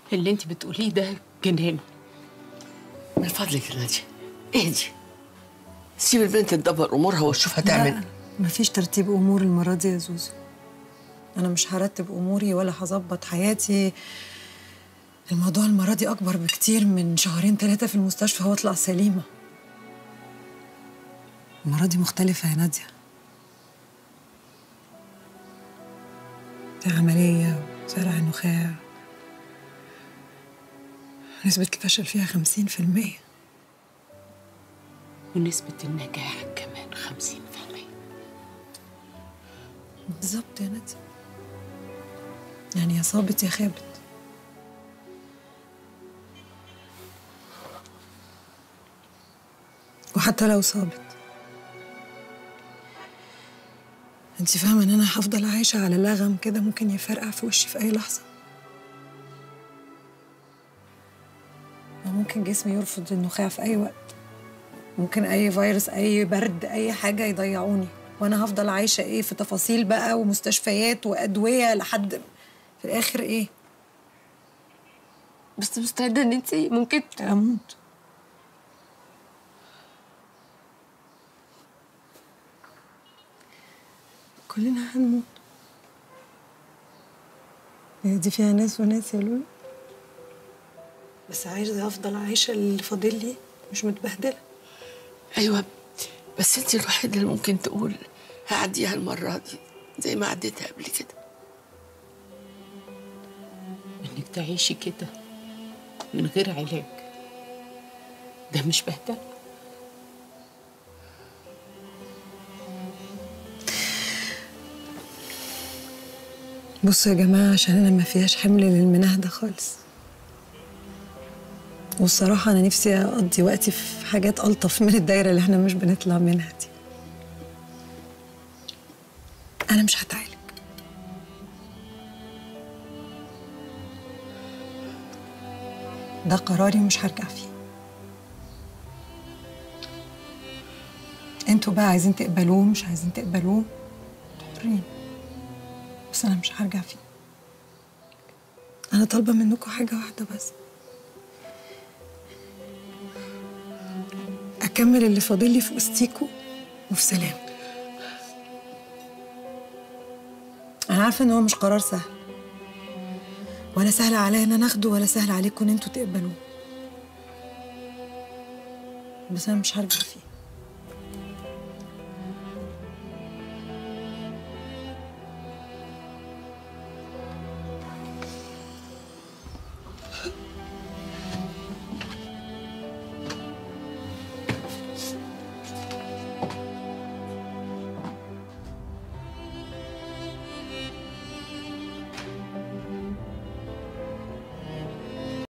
اللي انت بتقوليه ده جنان من فضلك يا ناديه اهدي سيب البنت تدبر امورها وتشوف هتعمل لا مفيش ترتيب امور المره دي يا زوزو انا مش هرتب اموري ولا هظبط حياتي الموضوع المره دي اكبر بكتير من شهرين ثلاثه في المستشفى واطلع سليمه المره دي مختلفه يا ناديه دي عمليه زرع النخاع نسبة الفشل فيها خمسين في المية ونسبة النجاح كمان خمسين في المية بالظبط يا نادية يعني يا صابت يا خابت وحتى لو صابت انت فاهمة ان انا هفضل عايشة على لغم كده ممكن يفرقع في وشي في اي لحظة وممكن جسمي يرفض النخاع في اي وقت ممكن اي فيروس اي برد اي حاجة يضيعوني وانا هفضل عايشة ايه في تفاصيل بقى ومستشفيات وادوية لحد في الاخر ايه بس مستعده ان انت ممكن اموت كلنا هنموت هي دي فيها ناس وناس يا لولو بس عايزة أفضل عايشة اللي فاضل لي مش متبهدلة ايوه بس انت الوحيده اللي ممكن تقول هعديها المره دي زي ما عديتها قبل كده انك تعيشي كده من غير علاج ده مش بهدله بصوا يا جماعة عشان أنا ما فيهاش حمل للمناهدة خالص والصراحة أنا نفسي أقضي وقتي في حاجات ألطف من الدايرة اللي احنا مش بنطلع منها دي أنا مش هتعالج ده قراري ومش هرجع فيه انتوا بقى عايزين تقبلوه مش عايزين تقبلوه انتوا حرين بس انا مش هرجع فيه انا طالبه منكم حاجه واحده بس اكمل اللي فاضل لي في وسطيكوا وفي سلام انا عارفه ان هو مش قرار سهل ولا سهل عليا ان انا اخده ولا سهل عليكم ان انتوا تقبلوه بس انا مش هرجع فيه